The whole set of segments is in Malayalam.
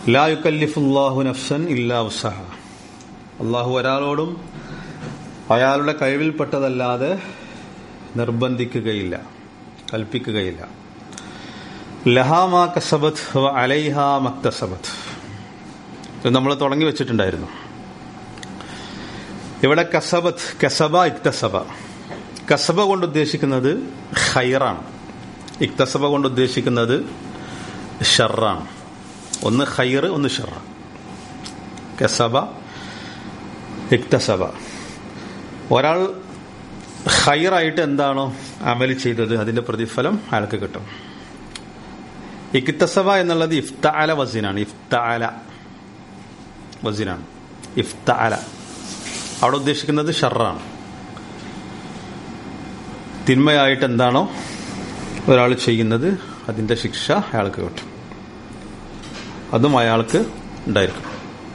ലാ യുക്കല്ലിഫുല്ലാഹു നഫ്സൻ ഇല്ലാ ഉസഹ അള്ളാഹു ഒരാളോടും അയാളുടെ കഴിവിൽപ്പെട്ടതല്ലാതെ നിർബന്ധിക്കുകയില്ല കൽപ്പിക്കുകയില്ല ലഹാമാ കസബത്ത് വ അലൈഹ മക്തസബത്ത് ഇത് നമ്മൾ തുടങ്ങി വെച്ചിട്ടുണ്ടായിരുന്നു ഇവിടെ കസബത്ത് കസബ ഇക്തസബ കസബ കൊണ്ട് ഉദ്ദേശിക്കുന്നത് ഖൈറാണ് ഇക്തസബ കൊണ്ട് ഉദ്ദേശിക്കുന്നത് ഷറാണ് ഒന്ന് ഖൈർ ഒന്ന് ഷറ കസബ ഇക്തസബ ഒരാൾ ഹൈറായിട്ട് എന്താണോ അമല് ചെയ്തത് അതിന്റെ പ്രതിഫലം അയാൾക്ക് കിട്ടും ഇക്തസബ എന്നുള്ളത് ഇഫ്താല വസീനാണ് ഇഫ്താല വസീനാണ് ഇഫ്താല അവിടെ ഉദ്ദേശിക്കുന്നത് ഷറാണ് തിന്മയായിട്ട് എന്താണോ ഒരാൾ ചെയ്യുന്നത് അതിന്റെ ശിക്ഷ അയാൾക്ക് കിട്ടും അതും അയാൾക്ക് ഉണ്ടായിരിക്കും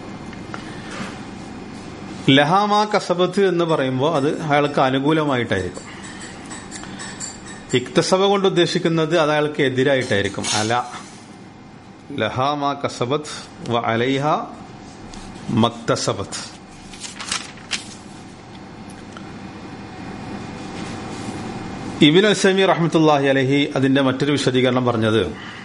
ലഹാമ കസബത്ത് എന്ന് പറയുമ്പോൾ അത് അയാൾക്ക് അനുകൂലമായിട്ടായിരിക്കും ഇക്തസബ കൊണ്ട് ഉദ്ദേശിക്കുന്നത് അത് അയാൾക്ക് എതിരായിട്ടായിരിക്കും അല ലഹാമ കസബത്ത് വ അലൈഹ മക്തസബത്ത് ഇബിൻ അസമി റഹ്മത്തുല്ലാഹി അലഹി അതിന്റെ മറ്റൊരു വിശദീകരണം പറഞ്ഞത്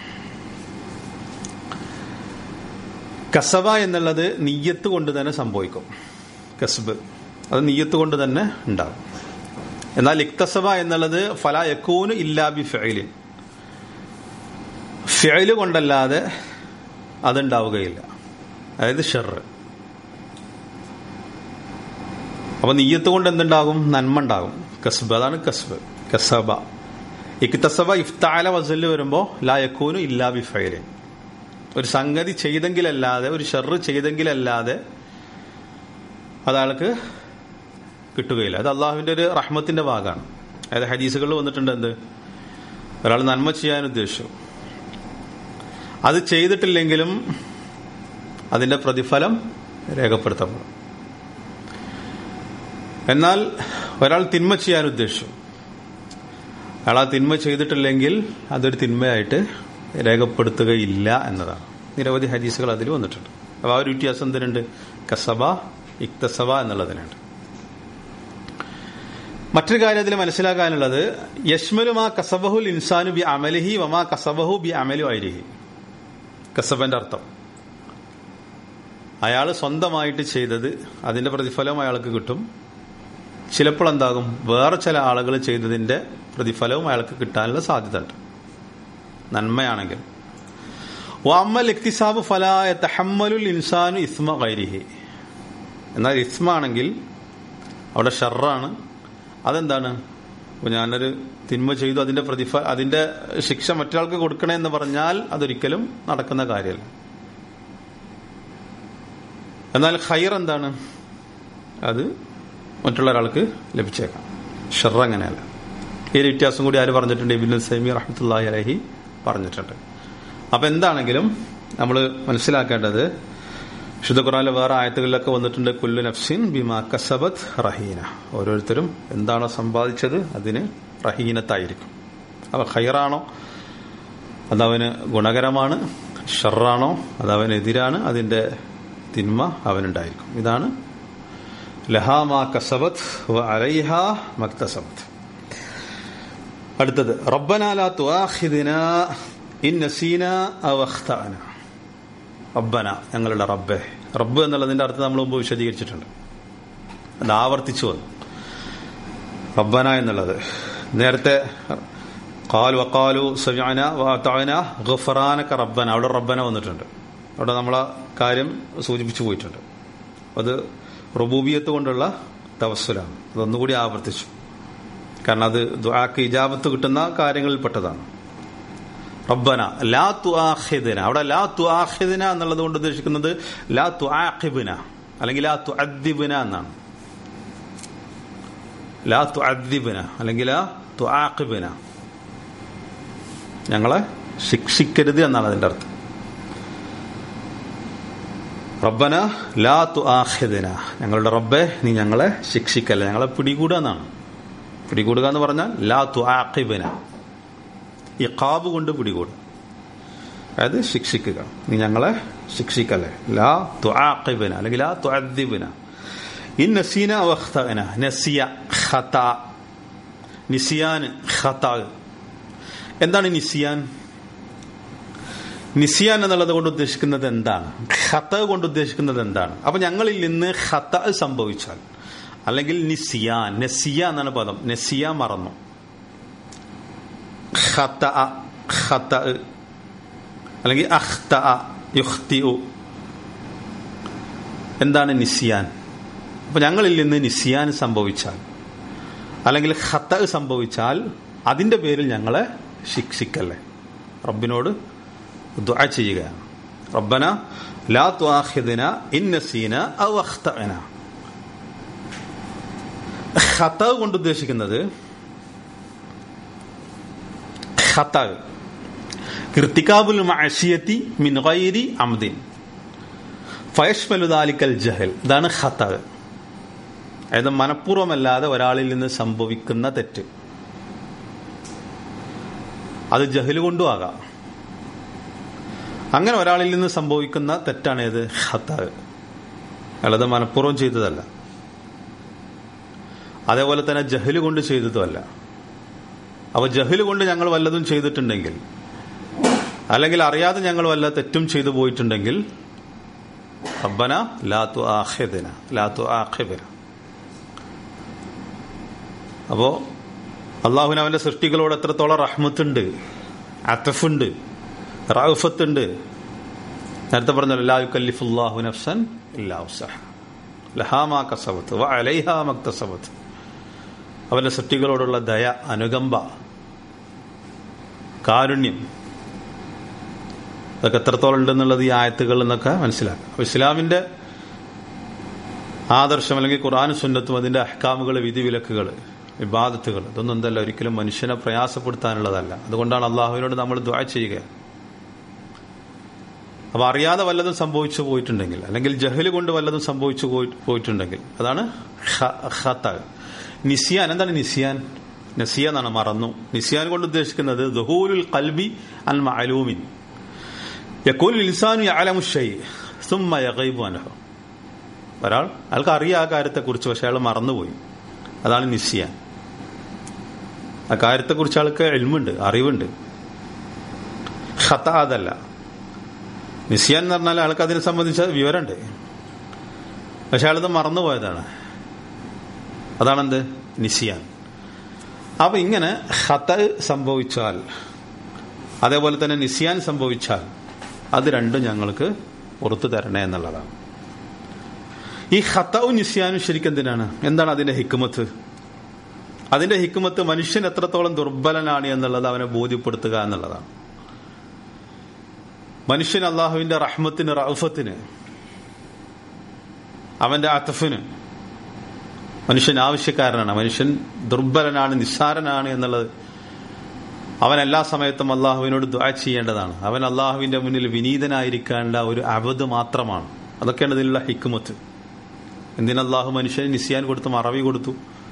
കസബ എന്നുള്ളത് നീയത്ത് കൊണ്ട് തന്നെ സംഭവിക്കും കസ്ബ് അത് നീയത്ത് കൊണ്ട് തന്നെ ഉണ്ടാകും എന്നാൽ ഇക്തസബ എന്നുള്ളത് ഫല യക്കൂന് ഇല്ലാബി ഫെയിലിൻ ഫെയില് കൊണ്ടല്ലാതെ അതുണ്ടാവുകയില്ല അതായത് ഷെറ് അപ്പൊ നീയത്ത് കൊണ്ട് എന്തുണ്ടാകും നന്മ ഉണ്ടാകും കസ്ബ് അതാണ് കസ്ബ് കസബ ഇക്തസബ ഇഫ്താല വസല് വരുമ്പോ ലാ യക്കൂന് ഇല്ലാബി ഫെയിലിൻ ഒരു സംഗതി ചെയ്തെങ്കിലല്ലാതെ ഒരു ഷെറ് ചെയ്തെങ്കിലല്ലാതെ അതയാൾക്ക് കിട്ടുകയില്ല അത് അള്ളാഹുവിന്റെ ഒരു റഹ്മത്തിന്റെ ഭാഗമാണ് അതായത് ഹദീസുകളിൽ വന്നിട്ടുണ്ട് എന്ത് ഒരാൾ നന്മ ചെയ്യാൻ ഉദ്ദേശിച്ചു അത് ചെയ്തിട്ടില്ലെങ്കിലും അതിന്റെ പ്രതിഫലം രേഖപ്പെടുത്തപ്പെടും എന്നാൽ ഒരാൾ തിന്മ ചെയ്യാൻ ഉദ്ദേശിച്ചു അയാൾ ആ തിന്മ ചെയ്തിട്ടില്ലെങ്കിൽ അതൊരു തിന്മയായിട്ട് രേഖപ്പെടുത്തുകയില്ല എന്നതാണ് നിരവധി ഹദീസുകൾ അതിൽ വന്നിട്ടുണ്ട് അപ്പോൾ ആ ഒരു വ്യത്യാസം എന്തിനുണ്ട് കസബ ഇക്തസബ എന്നുള്ളതിനുണ്ട് മറ്റൊരു കാര്യം അതിൽ മനസ്സിലാക്കാനുള്ളത് യശ്മലുമാ കസബഹുൽ ഇൻസാനു ബി അമലിഹി വമാ കസബഹു ബി അമലു ഐരിഹി കസബന്റെ അർത്ഥം അയാൾ സ്വന്തമായിട്ട് ചെയ്തത് അതിന്റെ പ്രതിഫലം അയാൾക്ക് കിട്ടും ചിലപ്പോൾ എന്താകും വേറെ ചില ആളുകൾ ചെയ്തതിന്റെ പ്രതിഫലവും അയാൾക്ക് കിട്ടാനുള്ള സാധ്യത ഉണ്ട് നന്മയാണെങ്കിൽ വാമൽ ഇക്തിസാബ് ഫലായ തഹമ്മലുൽ ഇൻസാനു ഇസ്മ ഗൈരിഹി എന്നാൽ ഇസ്മാണെങ്കിൽ അവിടെ ഷറാണ് അതെന്താണ് ഇപ്പൊ ഞാനൊരു തിന്മ ചെയ്തു അതിന്റെ പ്രതിഫ അതിന്റെ ശിക്ഷ മറ്റൊരാൾക്ക് കൊടുക്കണേ എന്ന് പറഞ്ഞാൽ അതൊരിക്കലും നടക്കുന്ന കാര്യമല്ല എന്നാൽ ഖൈർ എന്താണ് അത് മറ്റുള്ള ഒരാൾക്ക് ലഭിച്ചേക്കാം ഷെറ അങ്ങനെയല്ല ഈ ഒരു വ്യത്യാസം കൂടി ആര് പറഞ്ഞിട്ടുണ്ട് ഇബിൻ സൈമി റഹ്മത്തുല്ലാഹി അലഹി പറഞ്ഞിട്ടുണ്ട് അപ്പൊ എന്താണെങ്കിലും നമ്മൾ മനസ്സിലാക്കേണ്ടത് വിശുദ്ധ ഖുറാനിലെ വേറെ ആയത്തുകളിലൊക്കെ വന്നിട്ടുണ്ട് കുല്ലു നഫ്സിൻ ബിമാ കസബത്ത് റഹീന ഓരോരുത്തരും എന്താണോ സമ്പാദിച്ചത് അതിന് റഹീനത്തായിരിക്കും അപ്പൊ ഖൈറാണോ അതവന് ഗുണകരമാണ് ഷറാണോ അതവനെതിരാണ് അതിന്റെ തിന്മ അവനുണ്ടായിരിക്കും ഇതാണ് ലഹാമാ കസബത്ത് വ അലൈഹ മക്തസബത്ത് അടുത്തത് റബ്ബനാല തുആഖിദിന ഇൻ നസീന അവ അഖ്തഅന റബ്ബന ഞങ്ങളുടെ റബ്ബെ റബ്ബ് എന്നുള്ളതിന്റെ അർത്ഥം നമ്മൾ മുമ്പ് വിശദീകരിച്ചിട്ടുണ്ട് അത് ആവർത്തിച്ചു വന്നു റബ്ബന എന്നുള്ളത് നേരത്തെ കാലു വക്കാലു സജാന വാത്താന ഗഫറാനക്ക റബ്ബന അവിടെ റബ്ബന വന്നിട്ടുണ്ട് അവിടെ നമ്മളെ കാര്യം സൂചിപ്പിച്ചു പോയിട്ടുണ്ട് അത് റുബൂബിയത്ത് കൊണ്ടുള്ള തവസ്സുലാണ് അതൊന്നുകൂടി ആവർത്തിച്ചു കാരണം അത് ദുആക്ക് ഇജാബത്ത് കിട്ടുന്ന കാര്യങ്ങളിൽപ്പെട്ടതാണ് റബ്ബന ലാ തുആഖിദിന അവിടെ ലാ തുആഖിദിന എന്നുള്ളത് കൊണ്ട് ഉദ്ദേശിക്കുന്നത് ലാ തുആഖിബിന അല്ലെങ്കിൽ ലാ തുഅദ്ദിബിന എന്നാണ് ലാ തുഅദ്ദിബിന അല്ലെങ്കിൽ ലാ തുആഖിബിന ഞങ്ങളെ ശിക്ഷിക്കരുത് എന്നാണ് അതിന്റെ അർത്ഥം റബ്ബന ലാ തുആഖിദിന ഞങ്ങളുടെ റബ്ബെ നീ ഞങ്ങളെ ശിക്ഷിക്കല്ല ഞങ്ങളെ പിടികൂടുക എന്നാണ് പിടികൂടുക എന്ന് പറഞ്ഞാൽ ലാ തുആഖിബിന ഇഖാബ് കൊണ്ട് പിടികൂടും അതായത് ശിക്ഷിക്കുക നീ ഞങ്ങളെ ശിക്ഷിക്കല്ലേ ലാ തുആഖിബന അല്ലെങ്കിൽ ലാ തുഅദ്ദിബന ഇൻ നസീന വഖ്തഅന നസിയ ഖത നിസിയാൻ ഖത എന്താണ് നിസിയാൻ നിസിയാൻ എന്നുള്ളത് കൊണ്ട് ഉദ്ദേശിക്കുന്നത് എന്താണ് ഖത്ത കൊണ്ട് ഉദ്ദേശിക്കുന്നത് എന്താണ് അപ്പൊ ഞങ്ങളിൽ നിന്ന് ഖത്ത സംഭവിച്ചാൽ അല്ലെങ്കിൽ നിസിയാൻ നസിയ എന്നാണ് പദം നസിയ മറന്നു ഖത്ത ഖത്ത അല്ലെങ്കിൽ അഖ്ത യുഖ്തിഉ എന്താണ് നിസിയാൻ അപ്പൊ ഞങ്ങളിൽ നിന്ന് നിസിയാൻ സംഭവിച്ചാൽ അല്ലെങ്കിൽ ഖത്ത സംഭവിച്ചാൽ അതിന്റെ പേരിൽ ഞങ്ങളെ ശിക്ഷിക്കല്ലേ റബ്ബിനോട് ദുആ ചെയ്യുകയാണ് റബ്ബന ലാ തുആഖിദ്ന ഇൻ നസീന ഔ അഖ്തഅന ഖത കൊണ്ട് ഉദ്ദേശിക്കുന്നത് ഖത ഇർത്തികാബുൽ മഅസിയത്തി മിൻ ഗൈരി അംദിൻ ഫയഷ്മലു ദാലിക്കൽ ജഹൽ ഇതാണ് ഖത അതായത് മനഃപൂർവ്വമല്ലാതെ ഒരാളിൽ നിന്ന് സംഭവിക്കുന്ന തെറ്റ് അത് ജഹല് കൊണ്ടും ആകാം അങ്ങനെ ഒരാളിൽ നിന്ന് സംഭവിക്കുന്ന തെറ്റാണ് ഏത് ഹത്താവ് അയാളത് മനഃപൂർവ്വം ചെയ്തതല്ല അതേപോലെ തന്നെ ജഹല് കൊണ്ട് ചെയ്തതുമല്ല അപ്പൊ ജഹല് കൊണ്ട് ഞങ്ങൾ വല്ലതും ചെയ്തിട്ടുണ്ടെങ്കിൽ അല്ലെങ്കിൽ അറിയാതെ ഞങ്ങൾ വല്ല തെറ്റും ചെയ്തു പോയിട്ടുണ്ടെങ്കിൽ റബ്ബന ലാത്തു ആഖിദിന ലാത്തു ആഖിബിന അപ്പോ അള്ളാഹുവിന് അവന്റെ സൃഷ്ടികളോട് എത്രത്തോളം റഹ്മത്തുണ്ട് അത്തഫുണ്ട് റാഫത്തുണ്ട് നേരത്തെ പറഞ്ഞല്ലോ ലാ യുക്കല്ലിഫുല്ലാഹു നഫ്സൻ ഇല്ലാ ഉസ്സഹ ലഹാ മാ കസബത്ത് വ അലൈഹാ മക്തസബത്ത് അവന്റെ സൃഷ്ടികളോടുള്ള ദയ അനുകമ്പ കാരുണ്യം അതൊക്കെ എത്രത്തോളം ഉണ്ടെന്നുള്ളത് ഈ ആയത്തുകൾ എന്നൊക്കെ മനസ്സിലാക്കാം അപ്പൊ ഇസ്ലാമിന്റെ ആദർശം അല്ലെങ്കിൽ ഖുർആൻ സുന്നത്തും അതിന്റെ അഹ്കാമുകൾ വിധിവിലക്കുകൾ വിവാദത്തുകൾ ഇതൊന്നും എന്തല്ല ഒരിക്കലും മനുഷ്യനെ പ്രയാസപ്പെടുത്താനുള്ളതല്ല അതുകൊണ്ടാണ് അള്ളാഹുവിനോട് നമ്മൾ ദ്വാ ചെയ്യുക അപ്പൊ അറിയാതെ വല്ലതും സംഭവിച്ചു പോയിട്ടുണ്ടെങ്കിൽ അല്ലെങ്കിൽ ജഹല് കൊണ്ട് വല്ലതും സംഭവിച്ചു പോയിട്ടുണ്ടെങ്കിൽ അതാണ് നിസിയാൻ എന്താണ് നിസിയാൻ നസിയ എന്നാണ് മറന്നു നിസിയാൻ കൊണ്ട് ഉദ്ദേശിക്കുന്നത് ദഹൂലുൽ കൽബി അൽ മഅലൂമിൻ യക്കൂൽ ഇൻസാനു യഅലമു ഷൈ സുമ്മ യഗൈബു അൻഹു ഒരാൾ അയാൾക്ക് അറിയാം ആ കാര്യത്തെക്കുറിച്ച് പക്ഷെ അയാൾ മറന്നുപോയി അതാണ് നിശ്ചയാൻ ആ കാര്യത്തെക്കുറിച്ച് ആൾക്ക് എൽമുണ്ട് അറിവുണ്ട് ഹത്ത അതല്ല നിശ്ചയാൻ എന്ന് പറഞ്ഞാൽ ആൾക്ക് അതിനെ സംബന്ധിച്ച വിവരമുണ്ട് പക്ഷെ അയാളത് മറന്നുപോയതാണ് അതാണെന്ത് നിശ്ചയാൻ അപ്പൊ ഇങ്ങനെ ഹത്ത സംഭവിച്ചാൽ അതേപോലെ തന്നെ നിസ്യാൻ സംഭവിച്ചാൽ അത് രണ്ടും ഞങ്ങൾക്ക് പുറത്തു തരണേ എന്നുള്ളതാണ് ഈ ഹത്തവും നിസ്യാനും ശരിക്കും എന്തിനാണ് എന്താണ് അതിന്റെ ഹിക്കുമത്ത് അതിന്റെ ഹിക്കുമത്ത് മനുഷ്യൻ എത്രത്തോളം ദുർബലനാണ് എന്നുള്ളത് അവനെ ബോധ്യപ്പെടുത്തുക എന്നുള്ളതാണ് മനുഷ്യൻ അള്ളാഹുവിന്റെ റഹ്മത്തിന് റൌഫത്തിന് അവന്റെ അത്തഫിന് മനുഷ്യൻ ആവശ്യക്കാരനാണ് മനുഷ്യൻ ദുർബലനാണ് നിസ്സാരനാണ് എന്നുള്ളത് അവൻ എല്ലാ സമയത്തും അള്ളാഹുവിനോട് ദ്വാ ചെയ്യേണ്ടതാണ് അവൻ അള്ളാഹുവിന്റെ മുന്നിൽ വിനീതനായിരിക്കേണ്ട ഒരു അവധ് മാത്രമാണ് അതൊക്കെയാണ് ഇതിലുള്ള ഹിക്കുമത്ത് എന്തിന് അള്ളാഹു മനുഷ്യന് നിസ്യാൻ കൊടുത്തു മറവി കൊടുത്തു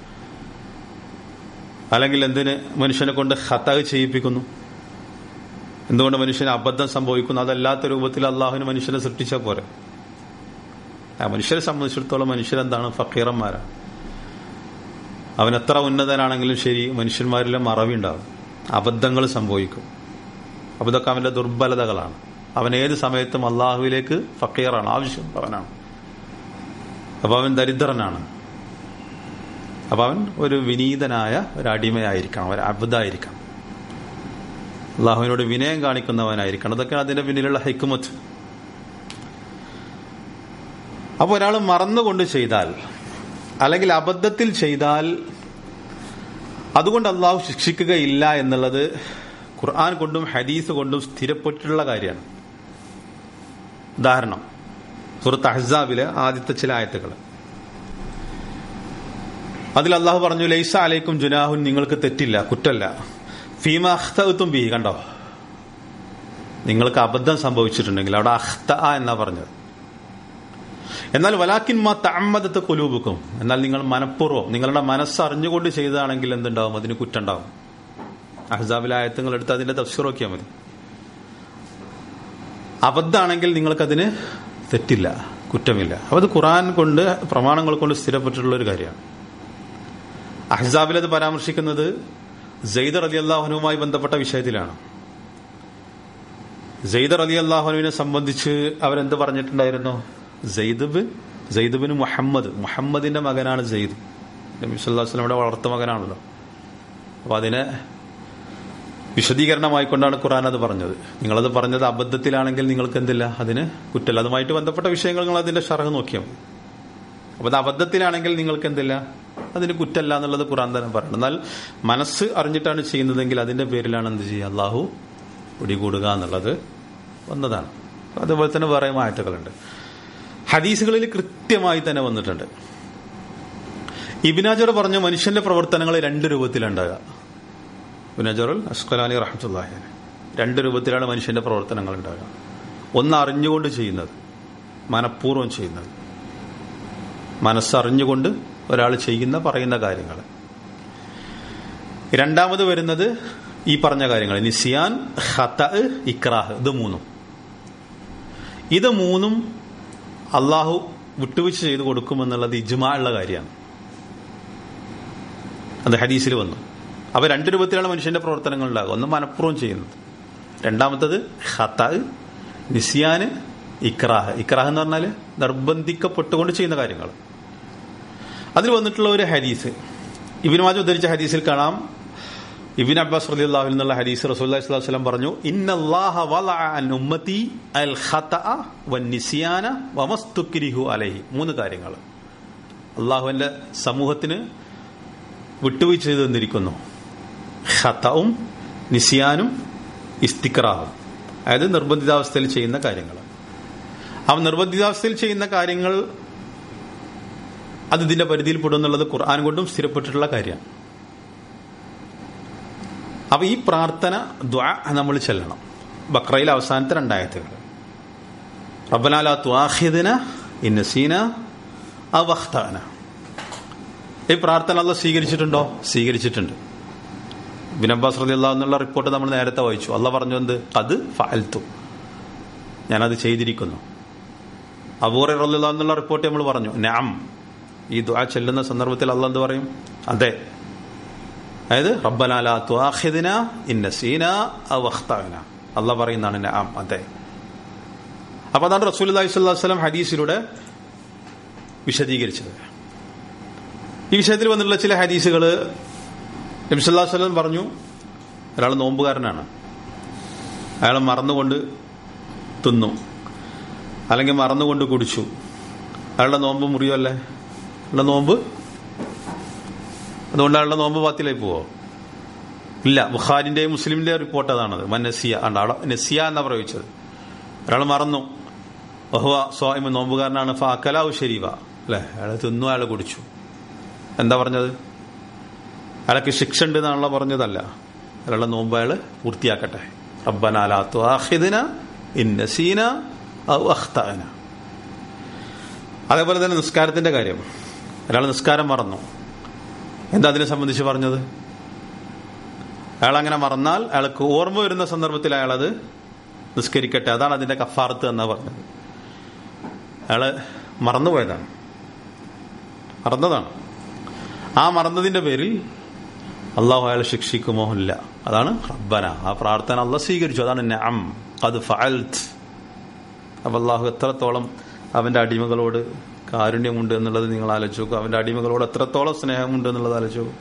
അല്ലെങ്കിൽ എന്തിന് മനുഷ്യനെ കൊണ്ട് ഹത്താവ് ചെയ്യിപ്പിക്കുന്നു എന്തുകൊണ്ട് മനുഷ്യന് അബദ്ധം സംഭവിക്കുന്നു അതല്ലാത്ത രൂപത്തിൽ അള്ളാഹുവിന് മനുഷ്യനെ സൃഷ്ടിച്ചാൽ പോരെ ആ മനുഷ്യരെ സംബന്ധിച്ചിടത്തോളം മനുഷ്യരെന്താണ് ഫക്കീറന്മാരാണ് അവൻ എത്ര ഉന്നതനാണെങ്കിലും ശരി മനുഷ്യന്മാരിലെ മറവി ഉണ്ടാവും അബദ്ധങ്ങൾ സംഭവിക്കും അപ്പൊ ഇതൊക്കെ അവന്റെ ദുർബലതകളാണ് അവൻ ഏത് സമയത്തും അള്ളാഹുവിലേക്ക് ഫക്കീറാണ് ആവശ്യം അവനാണ് അപ്പൊ അവൻ ദരിദ്രനാണ് അപ്പൊ അവൻ ഒരു വിനീതനായ ഒരു അടിമയായിരിക്കണം ഒരു അബുദായിരിക്കണം അള്ളാഹുവിനോട് വിനയം കാണിക്കുന്നവനായിരിക്കണം അതൊക്കെയാണ് അതിന്റെ പിന്നിലുള്ള ഹൈക്കുമത്ത് അപ്പൊ ഒരാൾ മറന്നുകൊണ്ട് ചെയ്താൽ അല്ലെങ്കിൽ അബദ്ധത്തിൽ ചെയ്താൽ അതുകൊണ്ട് അള്ളാഹു ശിക്ഷിക്കുകയില്ല എന്നുള്ളത് ഖുർആൻ കൊണ്ടും ഹദീസ് കൊണ്ടും സ്ഥിരപ്പെട്ടിട്ടുള്ള കാര്യമാണ് ഉദാഹരണം സുഹൃത്ത് അഹ്സാബിലെ ആദ്യത്തെ ചില ആയത്തുകൾ അതിൽ അള്ളാഹു പറഞ്ഞു ലൈസ അലൈക്കും ജുനാഹുൻ നിങ്ങൾക്ക് തെറ്റില്ല കുറ്റല്ല ഫീമ അഖ്തും ബി കണ്ടോ നിങ്ങൾക്ക് അബദ്ധം സംഭവിച്ചിട്ടുണ്ടെങ്കിൽ അവിടെ അഖ്ത എന്നാ പറഞ്ഞത് എന്നാൽ വലാക്കിൻ മാ തമ്മദത്ത് കൊലൂബുക്കും എന്നാൽ നിങ്ങൾ മനഃപൂർവ്വം നിങ്ങളുടെ മനസ്സറിഞ്ഞുകൊണ്ട് ചെയ്തതാണെങ്കിൽ എന്തുണ്ടാവും അതിന് കുറ്റുണ്ടാവും അഹ്സാബിലെ ആയത്തുകൾ എടുത്ത് അതിന്റെ തഫ്സീർ നോക്കിയാൽ മതി അബദ്ധാണെങ്കിൽ നിങ്ങൾക്കതിന് തെറ്റില്ല കുറ്റമില്ല അപ്പൊ അത് ഖുറാൻ കൊണ്ട് പ്രമാണങ്ങൾ കൊണ്ട് സ്ഥിരപ്പെട്ടിട്ടുള്ള ഒരു കാര്യമാണ് അഹ്സാബിൽ അത് പരാമർശിക്കുന്നത് ജയ്ദർ അലി അള്ളാഹുനുമായി ബന്ധപ്പെട്ട വിഷയത്തിലാണ് ജയ്ദർ അലി അള്ളാഹുനുവിനെ സംബന്ധിച്ച് അവരെന്ത് പറഞ്ഞിട്ടുണ്ടായിരുന്നു ജയ്ദബ് ജയ്ദബിന് മുഹമ്മദ് മുഹമ്മദിന്റെ മകനാണ് ജയ്ദ് നബി സല്ലല്ലാഹു അലൈഹി വസല്ലമയുടെ വളർത്തു മകനാണല്ലോ അപ്പൊ അതിനെ വിശദീകരണമായിക്കൊണ്ടാണ് ഖുറാൻ അത് പറഞ്ഞത് നിങ്ങളത് പറഞ്ഞത് അബദ്ധത്തിലാണെങ്കിൽ നിങ്ങൾക്ക് എന്തില്ല അതിന് കുറ്റല്ല അതുമായിട്ട് ബന്ധപ്പെട്ട വിഷയങ്ങൾ നിങ്ങൾ അതിന്റെ ഷറഹ് നോക്കിയാൽ മതി അപ്പൊ അത് അബദ്ധത്തിലാണെങ്കിൽ നിങ്ങൾക്ക് എന്തില്ല അതിന് കുറ്റല്ല എന്നുള്ളത് ഖുറാൻ തന്നെ പറയണം എന്നാൽ മനസ്സ് അറിഞ്ഞിട്ടാണ് ചെയ്യുന്നതെങ്കിൽ അതിന്റെ പേരിലാണ് എന്ത് ചെയ്യുക അള്ളാഹു പിടികൂടുക എന്നുള്ളത് വന്നതാണ് അതുപോലെ തന്നെ വേറെ മാറ്റങ്ങളുണ്ട് ഹദീസുകളിൽ കൃത്യമായി തന്നെ വന്നിട്ടുണ്ട് ഇബിനാജർ പറഞ്ഞു മനുഷ്യന്റെ പ്രവർത്തനങ്ങൾ രണ്ട് രൂപത്തിലുണ്ടാകുക ഇബിനാജറുൽ അസ്കലാനി റഹ്മത്തുല്ലാഹി രണ്ട് രൂപത്തിലാണ് മനുഷ്യന്റെ പ്രവർത്തനങ്ങൾ ഉണ്ടാകുക ഒന്ന് അറിഞ്ഞുകൊണ്ട് ചെയ്യുന്നത് മനഃപൂർവ്വം ചെയ്യുന്നത് മനസ്സറിഞ്ഞുകൊണ്ട് ഒരാൾ ചെയ്യുന്ന പറയുന്ന കാര്യങ്ങൾ രണ്ടാമത് വരുന്നത് ഈ പറഞ്ഞ കാര്യങ്ങൾ നിസിയാൻ ഹത ഇക്രാഹ് ഇത് മൂന്നും ഇത് മൂന്നും അള്ളാഹു വിട്ടുവീഴ്ച ചെയ്തു കൊടുക്കുമെന്നുള്ളത് ഇജ്മാ ഉള്ള കാര്യമാണ് അത് ഹദീസിൽ വന്നു അവ രണ്ട് രൂപത്തിലാണ് മനുഷ്യന്റെ പ്രവർത്തനങ്ങൾ ഉണ്ടാകുക ഒന്ന് മനഃപൂർവ്വം ചെയ്യുന്നത് രണ്ടാമത്തത് ഹത നിസിയാന് ഇക്രാഹ് ഇക്രാഹ് എന്ന് പറഞ്ഞാൽ നിർബന്ധിക്കപ്പെട്ടുകൊണ്ട് ചെയ്യുന്ന കാര്യങ്ങൾ അതിൽ വന്നിട്ടുള്ള ഒരു ഹദീസ് ഇബിൻ മാജ് ഉദ്ധരിച്ച ഹദീസിൽ കാണാം ഇബിൻ അബ്ബാസ് റലി അള്ളാഹുൽ നിന്നുള്ള ഹദീസ് റസൂല്ലി സ്വലാഹു വസ്ലം പറഞ്ഞു ഇന്നല്ലാഹ വലഅ അൻ ഉമ്മത്തി അൽ ഖതഅ വന്നിസിയാന വമസ്തുക്രിഹു അലൈഹി മൂന്ന് കാര്യങ്ങൾ അള്ളാഹുവിന്റെ സമൂഹത്തിന് വിട്ടുവീഴ്ച ചെയ്തു തന്നിരിക്കുന്നു ഖതവും നിസിയാനും ഇസ്തിക്രാഹും അതായത് നിർബന്ധിതാവസ്ഥയിൽ ചെയ്യുന്ന കാര്യങ്ങൾ ആ നിർബന്ധിതാവസ്ഥയിൽ ചെയ്യുന്ന കാര്യങ്ങൾ അത് ഇതിന്റെ പരിധിയിൽ പെടുമെന്നുള്ളത് ഖുർആൻ കൊണ്ടും സ്ഥിരപ്പെട്ടിട്ടുള്ള കാര്യമാണ് അപ്പൊ ഈ പ്രാർത്ഥന ദ്വാ നമ്മൾ ചെല്ലണം ബക്രയിൽ അവസാനത്തെ രണ്ടായത്തുകൾ റബ്ബനാല ത്വാഹിദിന ഇന്നസീന അവഖ്താന ഈ പ്രാർത്ഥന അല്ല സ്വീകരിച്ചിട്ടുണ്ടോ സ്വീകരിച്ചിട്ടുണ്ട് ബിൻ അബ്ബാസ് റലി അള്ളാഹ് എന്നുള്ള റിപ്പോർട്ട് നമ്മൾ നേരത്തെ വായിച്ചു അല്ല പറഞ്ഞു എന്ത് അത് ഫഅൽത്തു ഞാനത് ചെയ്തിരിക്കുന്നു അബൂറെ റലിള്ള എന്നുള്ള റിപ്പോർട്ട് നമ്മൾ പറഞ്ഞു നാം ഈ ദുആ ചെല്ലുന്ന സന്ദർഭത്തിൽ അല്ല എന്ത് പറയും അതെ അതായത് റബ്ബനാല ത്വാഹിദിന ഇന്നസീന അവഖ്താന അല്ല പറയുന്നതാണ് നാം അതെ അപ്പൊ അതാണ് റസൂൽ അലൈഹി സ്വലം ഹദീസിലൂടെ വിശദീകരിച്ചത് ഈ വിഷയത്തിൽ വന്നിട്ടുള്ള ചില ഹദീസുകൾ നബിസ്വല്ലാ വല്ലം പറഞ്ഞു ഒരാൾ നോമ്പുകാരനാണ് അയാൾ മറന്നുകൊണ്ട് തിന്നു അല്ലെങ്കിൽ മറന്നുകൊണ്ട് കുടിച്ചു അയാളുടെ നോമ്പ് മുറിയല്ലേ അയാളുടെ നോമ്പ് അതുകൊണ്ട് അയാളുടെ നോമ്പ് പാത്തിലായി പോവോ ഇല്ല ബുഖാരിന്റെയും മുസ്ലിമിന്റെയും റിപ്പോർട്ട് അതാണത് നസിയ ആണ് നസിയ എന്നാ പ്രയോഗിച്ചത് ഒരാൾ മറന്നു ബഹുവ സ്വാമി നോമ്പുകാരനാണ് ഫാക്കലാവ് ശരീവ അല്ലെ അയാൾ തിന്നു അയാൾ കുടിച്ചു എന്താ പറഞ്ഞത് അയാൾക്ക് ശിക്ഷ ഉണ്ട് എന്നാണല്ലോ പറഞ്ഞതല്ല അയാളുടെ നോമ്പ് അയാൾ പൂർത്തിയാക്കട്ടെ റബ്ബനാലാത്തു ആഹിദിന ഇന്നസീന ഔ അഖ്താന അതേപോലെ തന്നെ നിസ്കാരത്തിന്റെ കാര്യം ഒരാൾ നിസ്കാരം മറന്നു എന്താ അതിനെ സംബന്ധിച്ച് പറഞ്ഞത് അയാൾ അങ്ങനെ മറന്നാൽ അയാൾക്ക് ഓർമ്മ വരുന്ന സന്ദർഭത്തിൽ അയാളത് നിസ്കരിക്കട്ടെ അതാണ് അതിന്റെ കഫാർത്ത് എന്നാ പറഞ്ഞത് അയാള് മറന്നുപോയതാണ് മറന്നതാണ് ആ മറന്നതിന്റെ പേരിൽ അള്ളാഹു അയാളെ ശിക്ഷിക്കുമോ ഇല്ല അതാണ് റബ്ബന ആ പ്രാർത്ഥന അള്ളാഹ് സ്വീകരിച്ചു അതാണ് നഅം അത് ഫഅൽത്ത് അപ്പൊ അള്ളാഹു എത്രത്തോളം അവന്റെ അടിമകളോട് കാരുണ്യമുണ്ട് എന്നുള്ളത് നിങ്ങൾ ആലോചിച്ച് നോക്കുക അവന്റെ അടിമകളോട് എത്രത്തോളം സ്നേഹമുണ്ട് എന്നുള്ളത് ആലോചിച്ച് നോക്കുക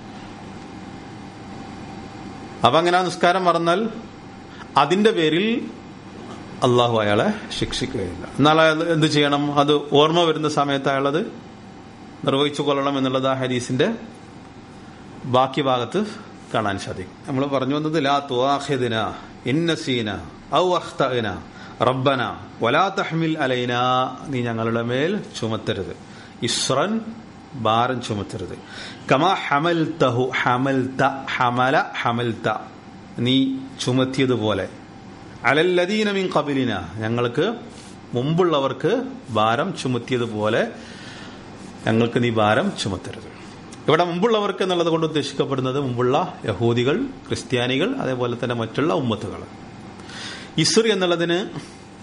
അപ്പൊ അങ്ങനെ ആ നിസ്കാരം മറന്നാൽ അതിന്റെ പേരിൽ അള്ളാഹു അയാളെ ശിക്ഷിക്കുകയില്ല എന്നാൽ അയാൾ എന്ത് ചെയ്യണം അത് ഓർമ്മ വരുന്ന സമയത്ത് അയാളത് നിർവഹിച്ചു കൊള്ളണം എന്നുള്ളത് ആ ഹരീസിന്റെ ബാക്കി ഭാഗത്ത് കാണാൻ സാധിക്കും നമ്മൾ പറഞ്ഞു വന്നത് ലാ തുവാഹിദിന ഇന്നസീന ഔ അഖ്തഅന റബ്ബന വലാ തഹ്മിൽ അലൈന നീ ഞങ്ങളുടെ മേൽ ചുമത്തരുത് ഇസ്രൻ ഭാരം ചുമത്തരുത് കമാ ഹമൽതഹു ഹമൽത ഹമല ഹമൽത നീ ചുമത്തിയതുപോലെ അലല്ലദീന മിൻ ഖബിലിന ഞങ്ങൾക്ക് മുമ്പുള്ളവർക്ക് ഭാരം ചുമത്തിയതുപോലെ ഞങ്ങൾക്ക് നീ ഭാരം ചുമത്തരുത് ഇവിടെ മുമ്പുള്ളവർക്ക് എന്നുള്ളത് കൊണ്ട് ഉദ്ദേശിക്കപ്പെടുന്നത് മുമ്പുള്ള യഹൂദികൾ ക്രിസ്ത്യാനികൾ അതേപോലെ തന്നെ മറ്റുള്ള ഉമ്മത്തുകൾ ഇസ്ർ എന്നുള്ളതിന്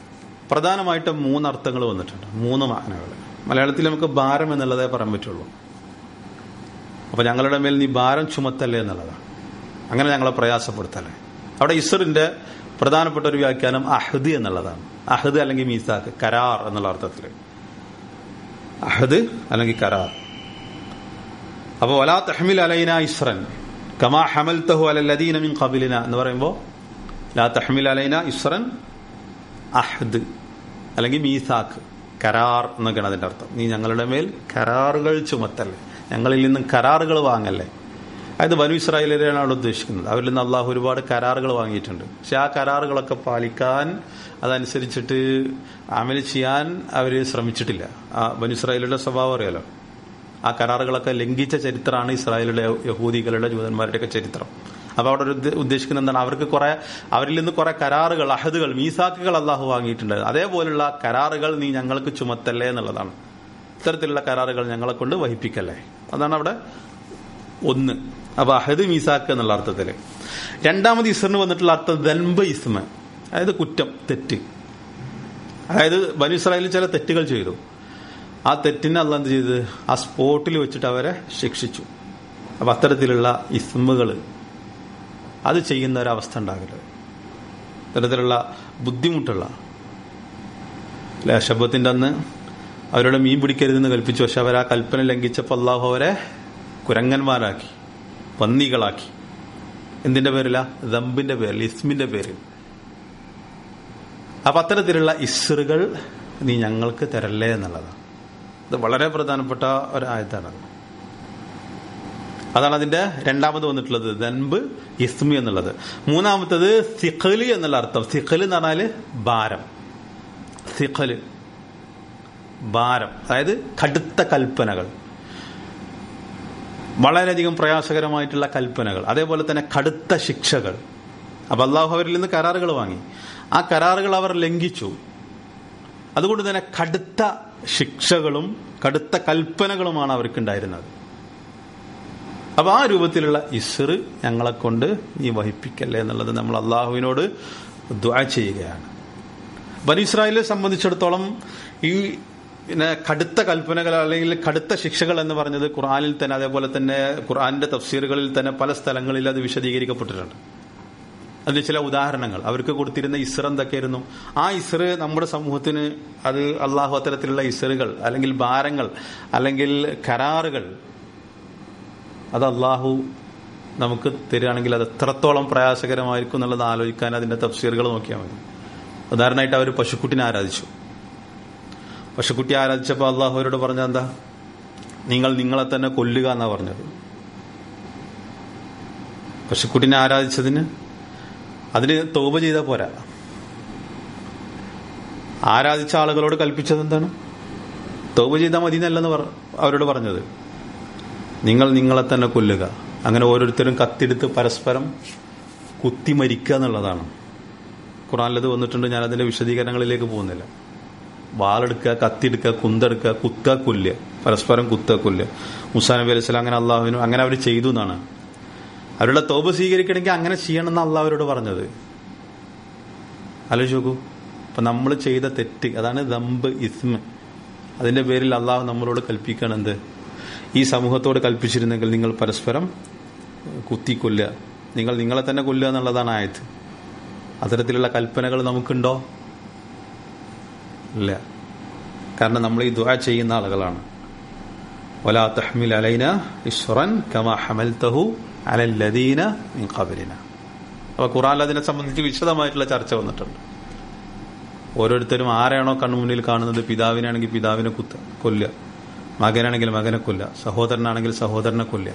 പ്രധാനമായിട്ടും മൂന്ന് അർത്ഥങ്ങൾ വന്നിട്ടുണ്ട് മൂന്ന് മാനകൾ മലയാളത്തിൽ നമുക്ക് ഭാരം എന്നുള്ളതേ പറയാൻ പറ്റുള്ളൂ അപ്പൊ ഞങ്ങളുടെ മേൽ നീ ഭാരം ചുമത്തല്ലേ എന്നുള്ളതാണ് അങ്ങനെ ഞങ്ങളെ പ്രയാസപ്പെടുത്തല്ലേ അവിടെ ഇസറിന്റെ പ്രധാനപ്പെട്ട ഒരു വ്യാഖ്യാനം അഹദ് എന്നുള്ളതാണ് അഹദ് അല്ലെങ്കിൽ മീസാക്ക് കരാർ എന്നുള്ള അർത്ഥത്തിൽ അഹദ് അല്ലെങ്കിൽ കരാർ അപ്പൊ വലാ തഹ്മിൽ അലൈന ഇസ്രൻ കമാ ഹമൽതഹു അലല്ലദീന മിൻ ഖബിലിന എന്ന് പറയുമ്പോൾ ലാ തഹ്മിൽ അലൈന ഇസ്രൻ അഹദ് അല്ലെങ്കിൽ മീസാക്ക് കരാർ എന്നൊക്കെയാണ് അതിന്റെ അർത്ഥം നീ ഞങ്ങളുടെ മേൽ കരാറുകൾ ചുമത്തല്ലേ ഞങ്ങളിൽ നിന്നും കരാറുകൾ വാങ്ങല്ലേ അതായത് ബനു ഇസ്രായേലിനെയാണ് അവിടെ ഉദ്ദേശിക്കുന്നത് അവരിൽ നിന്ന് അള്ളാഹു ഒരുപാട് കരാറുകൾ വാങ്ങിയിട്ടുണ്ട് പക്ഷെ ആ കരാറുകളൊക്കെ പാലിക്കാൻ അതനുസരിച്ചിട്ട് അമൽ ചെയ്യാൻ അവർ ശ്രമിച്ചിട്ടില്ല ആ ബനു ഇസ്രായേലിന്റെ സ്വഭാവം അറിയാലോ ആ കരാറുകളൊക്കെ ലംഘിച്ച ചരിത്രമാണ് ഇസ്രായേലിലെ യഹൂദികളുടെ ജൂതന്മാരുടെയൊക്കെ ചരിത്രം അപ്പൊ അവിടെ ഒരു ഉദ്ദേ- ഉദ്ദേശിക്കുന്നത് എന്താണ് അവർക്ക് കുറെ അവരിൽ നിന്ന് കുറെ കരാറുകൾ അഹദുകൾ മീസാക്കുകൾ അള്ളാഹു വാങ്ങിയിട്ടുണ്ട് അതേപോലുള്ള കരാറുകൾ നീ ഞങ്ങൾക്ക് ചുമത്തല്ലേ എന്നുള്ളതാണ് ഇത്തരത്തിലുള്ള കരാറുകൾ ഞങ്ങളെ കൊണ്ട് വഹിപ്പിക്കല്ലേ അതാണ് അവിടെ ഒന്ന് അപ്പൊ അഹദ് മീസാക്ക് എന്നുള്ള അർത്ഥത്തില് രണ്ടാമത് ഇസ്റിന് വന്നിട്ടുള്ള അർത്ഥം ദൻബ ഇസ്മ അതായത് കുറ്റം തെറ്റ് അതായത് ബനു ഇസ്രായേലിൽ ചില തെറ്റുകൾ ചെയ്തു ആ തെറ്റിനെ അല്ല എന്ത് ചെയ്ത് ആ സ്പോട്ടിൽ വെച്ചിട്ട് അവരെ ശിക്ഷിച്ചു അപ്പൊ അത്തരത്തിലുള്ള ഇസ്മുകൾ അത് ചെയ്യുന്ന ഒരവസ്ഥ ഉണ്ടാകരുത് ഇത്തരത്തിലുള്ള ബുദ്ധിമുട്ടുള്ള അല്ലെ ശബ്ദത്തിന്റെ അന്ന് അവരോട് മീൻ പിടിക്കരുതെന്ന് കൽപ്പിച്ചു പക്ഷെ അവർ ആ കൽപ്പന ലംഘിച്ചപ്പോൾ അള്ളാഹു അവരെ കുരങ്ങന്മാരാക്കി പന്നികളാക്കി എന്തിന്റെ പേരില ദമ്പിന്റെ പേരിൽ ഇസ്മിന്റെ പേരിൽ അപ്പൊ അത്തരത്തിലുള്ള ഇസ്റുകൾ നീ ഞങ്ങൾക്ക് തരല്ലേ എന്നുള്ളതാണ് ഇത് വളരെ പ്രധാനപ്പെട്ട ഒരായത്താണ് അതാണ് അതിന്റെ രണ്ടാമത് വന്നിട്ടുള്ളത് ദൻബ് ഇസ്മി എന്നുള്ളത് മൂന്നാമത്തത് സിഖലി എന്നുള്ള അർത്ഥം സിഖല് എന്ന് പറഞ്ഞാല് ഭാരം സിഖല് ഭാരം അതായത് കടുത്ത കൽപ്പനകൾ വളരെയധികം പ്രയാസകരമായിട്ടുള്ള കൽപ്പനകൾ അതേപോലെ തന്നെ കടുത്ത ശിക്ഷകൾ അപ്പൊ അള്ളാഹു അവരിൽ നിന്ന് കരാറുകൾ വാങ്ങി ആ കരാറുകൾ അവർ ലംഘിച്ചു അതുകൊണ്ട് തന്നെ കടുത്ത ശിക്ഷകളും കടുത്ത കൽപ്പനകളുമാണ് അവർക്കുണ്ടായിരുന്നത് അപ്പൊ ആ രൂപത്തിലുള്ള ഇസ്ർ ഞങ്ങളെ കൊണ്ട് നീ വഹിപ്പിക്കല്ലേ എന്നുള്ളത് നമ്മൾ അള്ളാഹുവിനോട് ദ്വാ ചെയ്യുകയാണ് ബനി ഇസ്രായേലിനെ സംബന്ധിച്ചിടത്തോളം ഈ പിന്നെ കടുത്ത കൽപ്പനകൾ അല്ലെങ്കിൽ കടുത്ത ശിക്ഷകൾ എന്ന് പറഞ്ഞത് ഖുർആനിൽ തന്നെ അതേപോലെ തന്നെ ഖുർആനിന്റെ തഫ്സീറുകളിൽ തന്നെ പല സ്ഥലങ്ങളിൽ അത് വിശദീകരിക്കപ്പെട്ടിട്ടുണ്ട് അതിന് ചില ഉദാഹരണങ്ങൾ അവർക്ക് കൊടുത്തിരുന്ന ഇസ്ര എന്തൊക്കെയായിരുന്നു ആ ഇസ്ര നമ്മുടെ സമൂഹത്തിന് അത് അള്ളാഹു അത്തരത്തിലുള്ള ഇസ്റുകൾ അല്ലെങ്കിൽ ഭാരങ്ങൾ അല്ലെങ്കിൽ കരാറുകൾ അത് അള്ളാഹു നമുക്ക് തരികയാണെങ്കിൽ അത് എത്രത്തോളം പ്രയാസകരമായിരിക്കും എന്നുള്ളത് ആലോചിക്കാൻ അതിന്റെ തഫ്സീറുകൾ നോക്കിയാൽ മതി ഉദാഹരണമായിട്ട് അവർ പശുക്കുട്ടിനെ ആരാധിച്ചു പശുക്കുട്ടി ആരാധിച്ചപ്പോൾ അള്ളാഹു അവരോട് പറഞ്ഞ എന്താ നിങ്ങൾ നിങ്ങളെ തന്നെ കൊല്ലുക എന്നാ പറഞ്ഞത് പശുക്കുട്ടിനെ ആരാധിച്ചതിന് അതിന് തോപ ചെയ്താൽ പോരാ ആരാധിച്ച ആളുകളോട് കൽപ്പിച്ചത് എന്താണ് തോപ ചെയ്താൽ മതി എന്നല്ലെന്ന് പറ- അവരോട് പറഞ്ഞത് നിങ്ങൾ നിങ്ങളെ തന്നെ കൊല്ലുക അങ്ങനെ ഓരോരുത്തരും കത്തിയെടുത്ത് പരസ്പരം കുത്തി മരിക്കുക എന്നുള്ളതാണ് ഖുറാനിലത് വന്നിട്ടുണ്ട് ഞാൻ അതിന്റെ വിശദീകരണങ്ങളിലേക്ക് പോകുന്നില്ല വാളെടുക്കുക കത്തിയെടുക്കുക കുന്തെടുക്കുക കുത്തുക കൊല്ലുക പരസ്പരം കുത്തുക കൊല്ലുക മുസാ നബി അലൈഹി സ്വലാം അങ്ങനെ അള്ളാഹുവിനും അങ്ങനെ അവർ ചെയ്തു എന്നാണ് അവരുടെ തോപ് സ്വീകരിക്കണമെങ്കിൽ അങ്ങനെ ചെയ്യണമെന്ന് അള്ളാഹ് അവരോട് പറഞ്ഞത് ആലോചിച്ച് നോക്കൂ അപ്പൊ നമ്മൾ ചെയ്ത തെറ്റ് അതാണ് ദമ്പ് ഇസ്മ അതിന്റെ പേരിൽ അള്ളാഹു നമ്മളോട് കൽപ്പിക്കണം എന്ത് ഈ സമൂഹത്തോട് കൽപ്പിച്ചിരുന്നെങ്കിൽ നിങ്ങൾ പരസ്പരം കുത്തിക്കൊല്ലുക നിങ്ങൾ നിങ്ങളെ തന്നെ കൊല്ലുക എന്നുള്ളതാണ് ആയത് അത്തരത്തിലുള്ള കൽപ്പനകൾ നമുക്കുണ്ടോ ഇല്ല കാരണം നമ്മൾ ഈ ദുആ ചെയ്യുന്ന ആളുകളാണ് വലാ തഹ്മിൽ അലൈന ഇസ്റൻ കമാ ഹമൽതഹു അലല്ലദീന മിൻ ഖബലിന അപ്പൊ ഖുറാനിൽ അതിനെ സംബന്ധിച്ച് വിശദമായിട്ടുള്ള ചർച്ച വന്നിട്ടുണ്ട് ഓരോരുത്തരും ആരെയാണോ കൺമുന്നിൽ കാണുന്നത് പിതാവിനാണെങ്കിൽ പിതാവിനെ കുത്ത കൊല്ലുക മകനാണെങ്കിൽ മകനെ കൊല്ലുക സഹോദരനാണെങ്കിൽ സഹോദരനെ കൊല്ലുക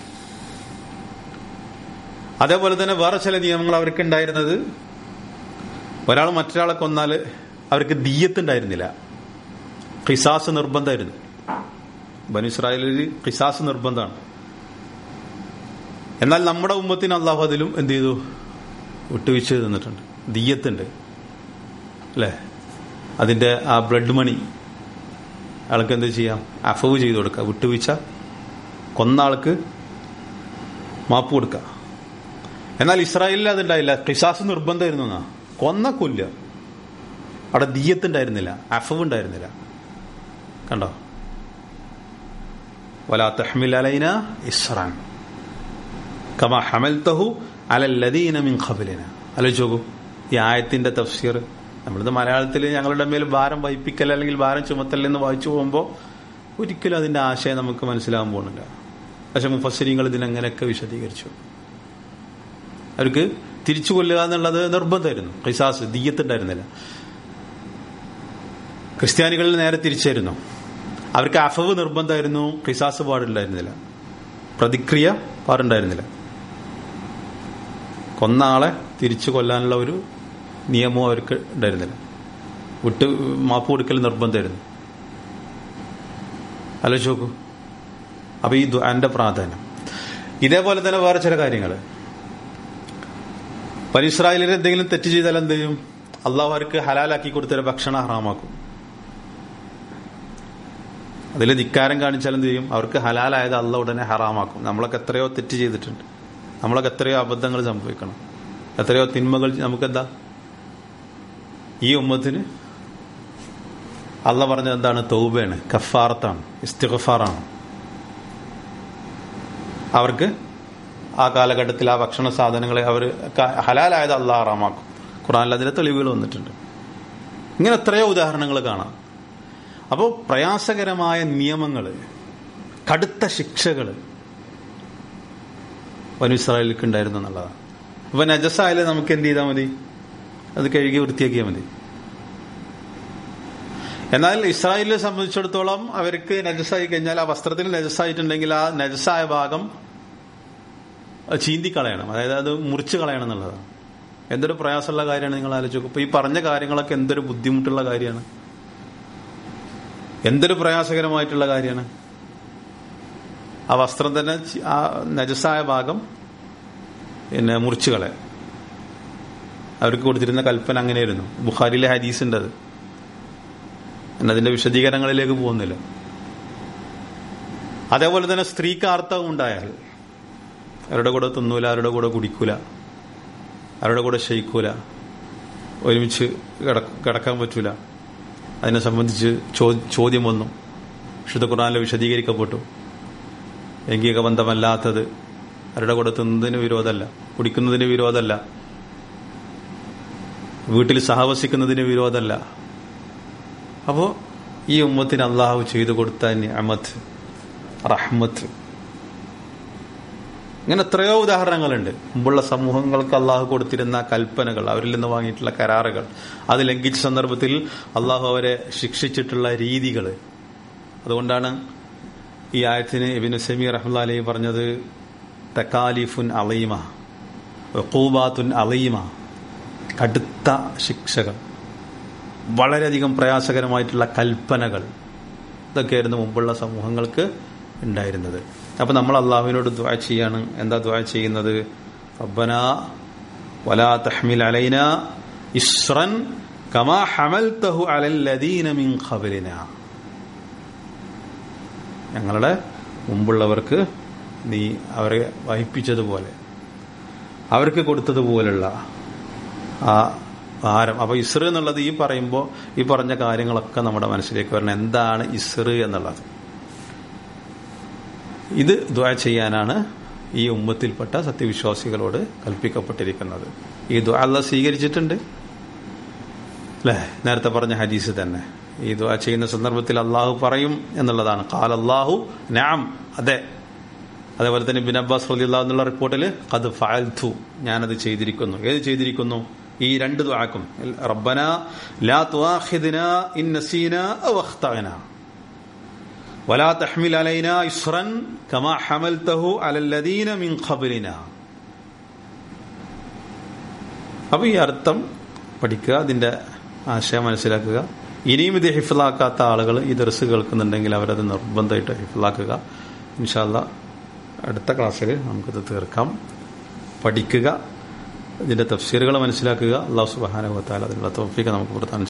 അതേപോലെ തന്നെ വേറെ ചില നിയമങ്ങൾ അവർക്ക് ഉണ്ടായിരുന്നത് ഒരാൾ മറ്റൊരാളെ കൊന്നാല് അവർക്ക് ദീയത്തുണ്ടായിരുന്നില്ല ഖിസാസ് നിർബന്ധമായിരുന്നു ബനുസ്രായേലിൽ ഖിസാസ് നിർബന്ധമാണ് എന്നാൽ നമ്മുടെ ഉമ്മത്തിന് അള്ളാഹു അതിലും എന്ത് ചെയ്തു വിട്ടുവീഴ്ച തന്നിട്ടുണ്ട് ദീയത്തുണ്ട് അല്ലേ അതിന്റെ ആ ബ്ലഡ് മണി ആൾക്ക് എന്ത് ചെയ്യാം അഫവ് ചെയ്തു കൊടുക്കുക വിട്ടുവീഴ്ച കൊന്ന ആൾക്ക് മാപ്പ് കൊടുക്കുക എന്നാൽ ഇസ്രായേലിൽ അതുണ്ടായില്ല ഖിസാസ് നിർബന്ധമായിരുന്നു എന്നാ കൊന്ന കൊല്ല അവിടെ ദീയത്തുണ്ടായിരുന്നില്ല അഫവ് ഉണ്ടായിരുന്നില്ല കണ്ടോ വലാ തഹ്മിൽ അലൈന ഇസ്രാൻ കമാ ഹമൽതഹു അലല്ലദീന മിൻ ഖബലിന ആലോചിച്ച് നോക്കൂ ഈ ആയത്തിന്റെ തഫ്സീർ നമ്മളിത് മലയാളത്തിൽ ഞങ്ങളുടെ മേൽ ഭാരം വഹിപ്പിക്കൽ അല്ലെങ്കിൽ ഭാരം ചുമത്തൽ എന്ന് വായിച്ചു പോകുമ്പോൾ ഒരിക്കലും അതിന്റെ ആശയം നമുക്ക് മനസ്സിലാകാൻ പോകുന്നില്ല പക്ഷെ മുഫസ്സിരിങ്ങൾ ഇതിനെങ്ങനെയൊക്കെ വിശദീകരിച്ചു അവർക്ക് തിരിച്ചു കൊല്ലുക എന്നുള്ളത് നിർബന്ധമായിരുന്നു ഖിസാസ് ദീയത്തുണ്ടായിരുന്നില്ല ക്രിസ്ത്യാനികളിൽ നേരെ തിരിച്ചായിരുന്നു അവർക്ക് അഫവ് നിർബന്ധമായിരുന്നു ഖിസാസ് പാടുണ്ടായിരുന്നില്ല പ്രതിക്രിയ പാടുണ്ടായിരുന്നില്ല കൊന്ന ആളെ തിരിച്ചു കൊല്ലാനുള്ള ഒരു നിയമവും അവർക്ക് ഉണ്ടായിരുന്നില്ല വിട്ട് മാപ്പ് കൊടുക്കൽ നിർബന്ധമായിരുന്നു ആലോചിച്ച് നോക്കൂ അപ്പൊ ഈ ദുആന്റെ പ്രാധാന്യം ഇതേപോലെ തന്നെ വേറെ ചില കാര്യങ്ങൾ പനിസ്രായേലിൽ എന്തെങ്കിലും തെറ്റ് ചെയ്താൽ എന്ത് ചെയ്യും അള്ളാഹു അവർക്ക് ഹലാലാക്കി കൊടുത്തൊരു ഭക്ഷണം ഹറാമാക്കും അതിൽ ധിക്കാരം കാണിച്ചാൽ എന്ത് ചെയ്യും അവർക്ക് ഹലാലായത് അള്ള ഉടനെ ഹറാമാക്കും നമ്മളൊക്കെ എത്രയോ തെറ്റ് ചെയ്തിട്ടുണ്ട് നമ്മളൊക്കെ എത്രയോ അബദ്ധങ്ങൾ സംഭവിക്കണം എത്രയോ തിന്മകൾ നമുക്കെന്താ ഈ ഉമ്മത്തിന് അള്ള പറഞ്ഞത് എന്താണ് തൗബയാണ് കഫാർത്താണ് ഇസ്തിഗഫാറാണ് അവർക്ക് ആ കാലഘട്ടത്തിൽ ആ ഭക്ഷണ സാധനങ്ങളെ അവർ ഹലാലായത് അള്ളാഹ് ഹറാമാക്കും ഖുറാനിൽ അതിന്റെ തെളിവുകൾ വന്നിട്ടുണ്ട് ഇങ്ങനെ എത്രയോ ഉദാഹരണങ്ങൾ കാണാം അപ്പോൾ പ്രയാസകരമായ നിയമങ്ങൾ കടുത്ത ശിക്ഷകൾ വനുസ്രായേലിക്ക് ഉണ്ടായിരുന്നു എന്നുള്ളതാണ് അപ്പൊ നജസായാലും നമുക്ക് എന്ത് ചെയ്താൽ മതി അത് കഴുകി വൃത്തിയാക്കിയാൽ മതി എന്നാൽ ഇസ്രായേലിനെ സംബന്ധിച്ചിടത്തോളം അവർക്ക് നജസായി കഴിഞ്ഞാൽ ആ വസ്ത്രത്തിൽ നജസായിട്ടുണ്ടെങ്കിൽ ആ നജസായ ഭാഗം ചീന്തി കളയണം അതായത് അത് മുറിച്ച് കളയണം എന്നുള്ളതാണ് എന്തൊരു പ്രയാസമുള്ള കാര്യമാണ് നിങ്ങൾ ആലോചിക്കും ഇപ്പൊ ഈ പറഞ്ഞ കാര്യങ്ങളൊക്കെ എന്തൊരു ബുദ്ധിമുട്ടുള്ള കാര്യമാണ് എന്തൊരു പ്രയാസകരമായിട്ടുള്ള കാര്യമാണ് ആ വസ്ത്രം തന്നെ ആ നജസായ ഭാഗം പിന്നെ മുറിച്ചു കളയാം അവർക്ക് കൊടുത്തിരുന്ന കൽപ്പന അങ്ങനെയായിരുന്നു ബുഖാരിയിലെ ഹദീസ് ഉണ്ട് അത് എന്നതിന്റെ വിശദീകരണങ്ങളിലേക്ക് പോകുന്നില്ല അതേപോലെ തന്നെ സ്ത്രീക്ക് ആർത്തവം ഉണ്ടായാൽ അവരുടെ കൂടെ തിന്നൂല അവരുടെ കൂടെ കുടിക്കൂല അവരുടെ കൂടെ ശയിക്കൂല ഒരുമിച്ച് കിടക്കാൻ പറ്റൂല അതിനെ സംബന്ധിച്ച് ചോദ്യം വന്നു വിശുദ്ധ ഖുർആാനിൽ വിശദീകരിക്കപ്പെട്ടു ലൈംഗിക ബന്ധമല്ലാത്തത് അവരുടെ കൂടെ തിന്നതിന് വിരോധമല്ല കുടിക്കുന്നതിന് വിരോധമല്ല വീട്ടിൽ സഹവസിക്കുന്നതിന് വിരോധമല്ല അപ്പോ ഈ ഉമ്മത്തിന് അള്ളാഹു ചെയ്തു കൊടുത്ത നിഅമത്ത് റഹ്മത്ത് ഇങ്ങനെ എത്രയോ ഉദാഹരണങ്ങളുണ്ട് മുമ്പുള്ള സമൂഹങ്ങൾക്ക് അള്ളാഹു കൊടുത്തിരുന്ന കൽപ്പനകൾ അവരിൽ നിന്ന് വാങ്ങിയിട്ടുള്ള കരാറുകൾ അത് ലംഘിച്ച സന്ദർഭത്തിൽ അള്ളാഹു അവരെ ശിക്ഷിച്ചിട്ടുള്ള രീതികൾ അതുകൊണ്ടാണ് ഈ ആയത്തിന് ഇബിന് സമീർ റഹ്മുല്ല അലൈ പറഞ്ഞത് തക്കാലിഫുൻ അലീമ വക്കൂബാത്തുൻ അലീമ കടുത്ത ശിക്ഷകൾ വളരെയധികം പ്രയാസകരമായിട്ടുള്ള കൽപ്പനകൾ ഇതൊക്കെയായിരുന്നു മുമ്പുള്ള സമൂഹങ്ങൾക്ക് ഉണ്ടായിരുന്നത് അപ്പൊ നമ്മൾ അള്ളാഹുവിനോട് ദ്വാ ചെയ്യാണ് എന്താ ദ്വാ ചെയ്യുന്നത് റബ്ബന വലാ തഹ്മിൽ അലൈന ഇസ്രൻ കമാ ഹമൽതഹു അലല്ലദീന മിൻ ഖബലിന ഞങ്ങളുടെ മുമ്പുള്ളവർക്ക് നീ അവരെ വഹിപ്പിച്ചതുപോലെ അവർക്ക് കൊടുത്തതുപോലുള്ള ആ ഭാരം അപ്പൊ ഇസ്ർ എന്നുള്ളത് ഈ പറയുമ്പോൾ ഈ പറഞ്ഞ കാര്യങ്ങളൊക്കെ നമ്മുടെ മനസ്സിലേക്ക് വരണം എന്താണ് ഇസ്ർ എന്നുള്ളത് ഇത് ദ്വാ ചെയ്യാനാണ് ഈ ഉമ്മത്തിൽപ്പെട്ട സത്യവിശ്വാസികളോട് കൽപ്പിക്കപ്പെട്ടിരിക്കുന്നത് ഈ ദ്വാ അല്ല സ്വീകരിച്ചിട്ടുണ്ട് അല്ലേ നേരത്തെ പറഞ്ഞ ഹദീസ് തന്നെ ഈ ദ്വാ ചെയ്യുന്ന സന്ദർഭത്തിൽ അള്ളാഹു പറയും എന്നുള്ളതാണ് കാൽ അള്ളാഹു നാം അതെ അതേപോലെ തന്നെ ബിൻ അബ്ബാസ് റലിയുള്ള എന്നുള്ള റിപ്പോർട്ടിൽ അത് ഫാൽത്തു ഞാനത് ചെയ്തിരിക്കുന്നു ഏത് ചെയ്തിരിക്കുന്നു ഈ രണ്ട് ദ്വാക്കും റബ്ബന ലാ തുആഖിദ്ന ഇൻ നസീന ഔ അഖ്തഅന വലാ തഹ്മിൽ അലൈന ഇസ്റൻ കമാ ഹമൽതഹു അലല്ലദീന മിൻ ഖബ്ലിന അപ്പൊ ഈ അർത്ഥം പഠിക്കുക അതിന്റെ ആശയം മനസ്സിലാക്കുക ഇനിയും ഇത് ഹിഫിലാക്കാത്ത ആളുകൾ ഈ ദർസ് കേൾക്കുന്നുണ്ടെങ്കിൽ അവരത് നിർബന്ധമായിട്ട് ഹിഫിലാക്കുക ഇൻഷാല്ല അടുത്ത ക്ലാസ്സിൽ നമുക്കിത് തീർക്കാം പഠിക്കുക ഇതിന്റെ തഫ്സീറുകൾ മനസ്സിലാക്കുക അള്ളാഹു സുബാനുഭവത്താൽ അതിനുള്ള തോഫിക്ക് നമുക്ക് പ്രധാനം